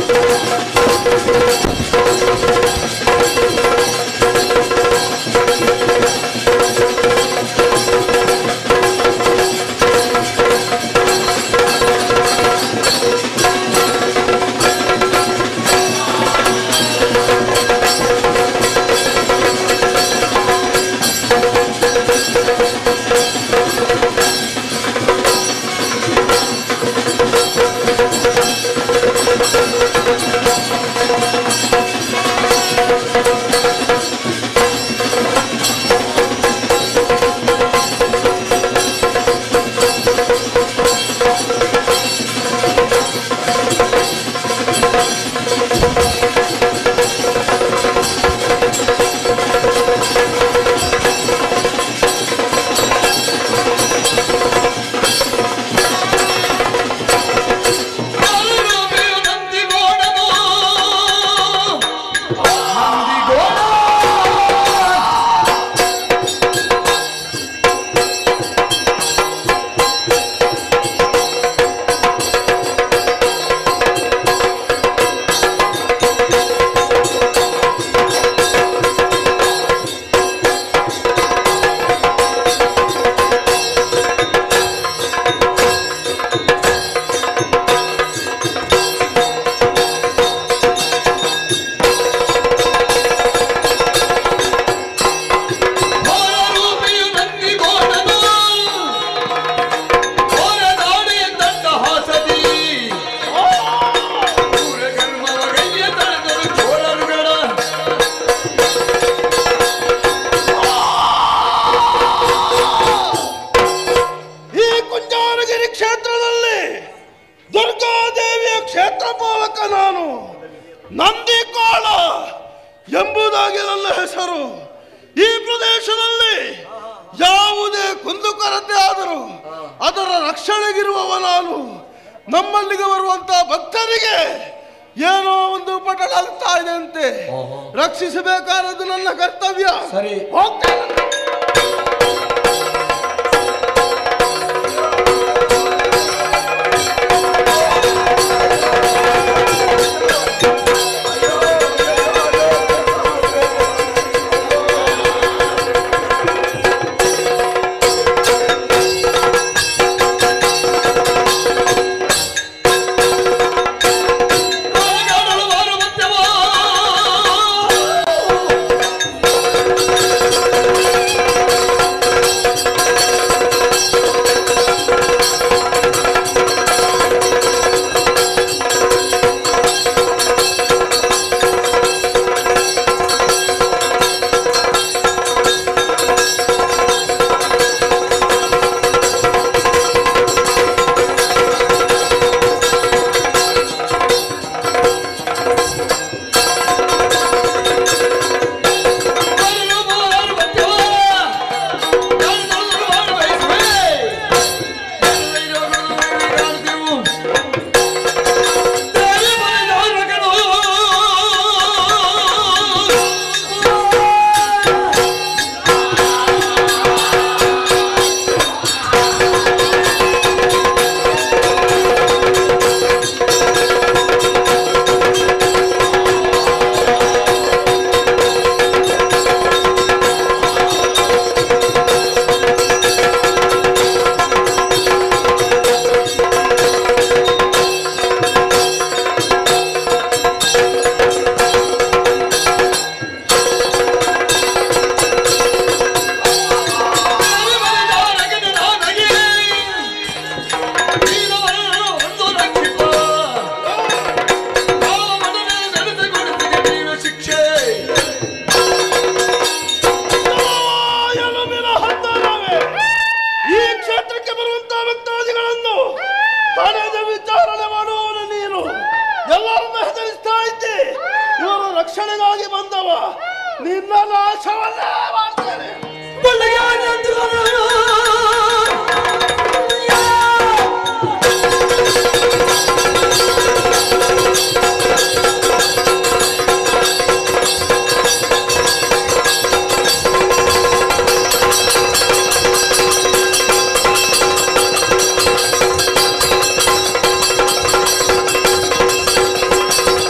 ಈ ಕುಂಜಾರಗಿರಿ ಕ್ಷೇತ್ರದಲ್ಲಿ ದುರ್ಗಾದೇವಿಯ ಕ್ಷೇತ್ರ ಪಾಲಕ ನಾನು ನಂದಿಕೋಳ ಎಂಬುದಾಗಿ ನನ್ನ ಹೆಸರು ಈ ಪ್ರದೇಶದಲ್ಲಿ ಯಾವುದೇ ಕುಂದುಕೊರತೆ ಆದರೂ ಅದರ ರಕ್ಷಣೆಗಿರುವವ ನಾನು ನಮ್ಮಲ್ಲಿಗೆ ಬರುವಂತಹ ಭಕ್ತರಿಗೆ ಏನೋ ಒಂದು ಪಟಳ ಆಗ್ತಾ ಇದೆ ಅಂತೆ ರಕ್ಷಿಸಬೇಕಾದದ್ದು ನನ್ನ ಕರ್ತವ್ಯ ಸರಿ. ಹೋಗ್ತೇನೆ ಎಲುಬಿನ ಹಂದರವೇ ಈ ಕ್ಷೇತ್ರಕ್ಕೆ ಬರುವಂತಹ ಭಕ್ತಾದಿಗಳನ್ನು ತಡೆದ ವಿಚಾರಣೆ ಮಾಡುವವನು ನೀನು ಎಲ್ಲರನ್ನ ಹೆದರಿಸ್ತಾ ಇದ್ದಿ ಇವರ ರಕ್ಷಣೆಗಾಗಿ ಬಂದವ ನಿನ್ನ ನಾಶವಲ್ಲೇ ಮಾಡ್ತೇನೆ ¡Ay,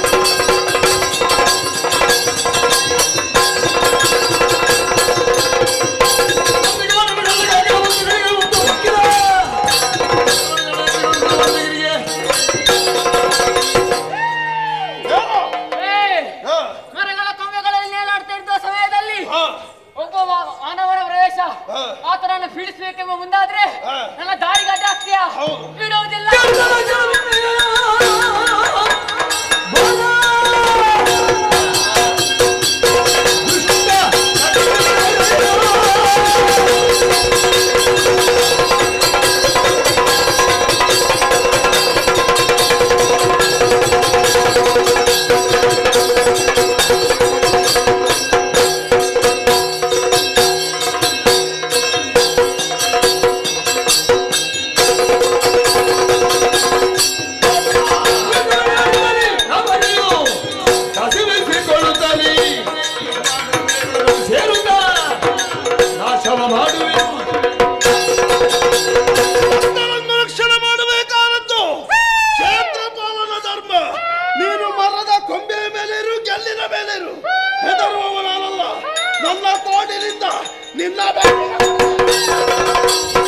ಮೇಲಿರು ಹೆದರುವವ ನಾನಲ್ಲ ನನ್ನ ಕೋಟಿನಿಂದ ನಿನ್ನ ಬೆನ್ನಿಗೆ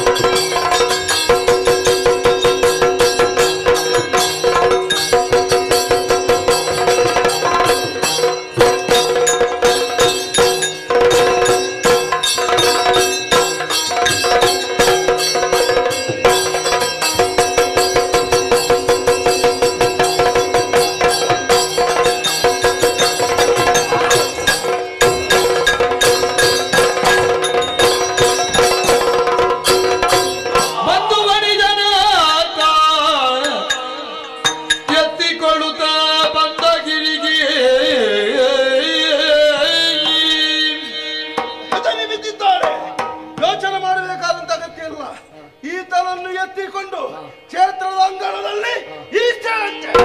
ಬಂದು ಮಣಿಜನಾತ ಎತ್ತಿಕೊಳ್ಳುತ್ತ ಬಂದ ಗಿರಿಗೆ ಹೆದರಿ ಬಿದ್ದಿದ್ದಾರೆ ಯೋಚನೆ ಮಾಡಬೇಕಾದಂತ ಅಗತ್ಯ ಇಲ್ಲ ಈತನನ್ನು ಎತ್ತಿಕೊಂಡು ಕ್ಷೇತ್ರದ ಅಂಗಳದಲ್ಲಿ ಈ ಸ್ಥಳಕ್ಕೆ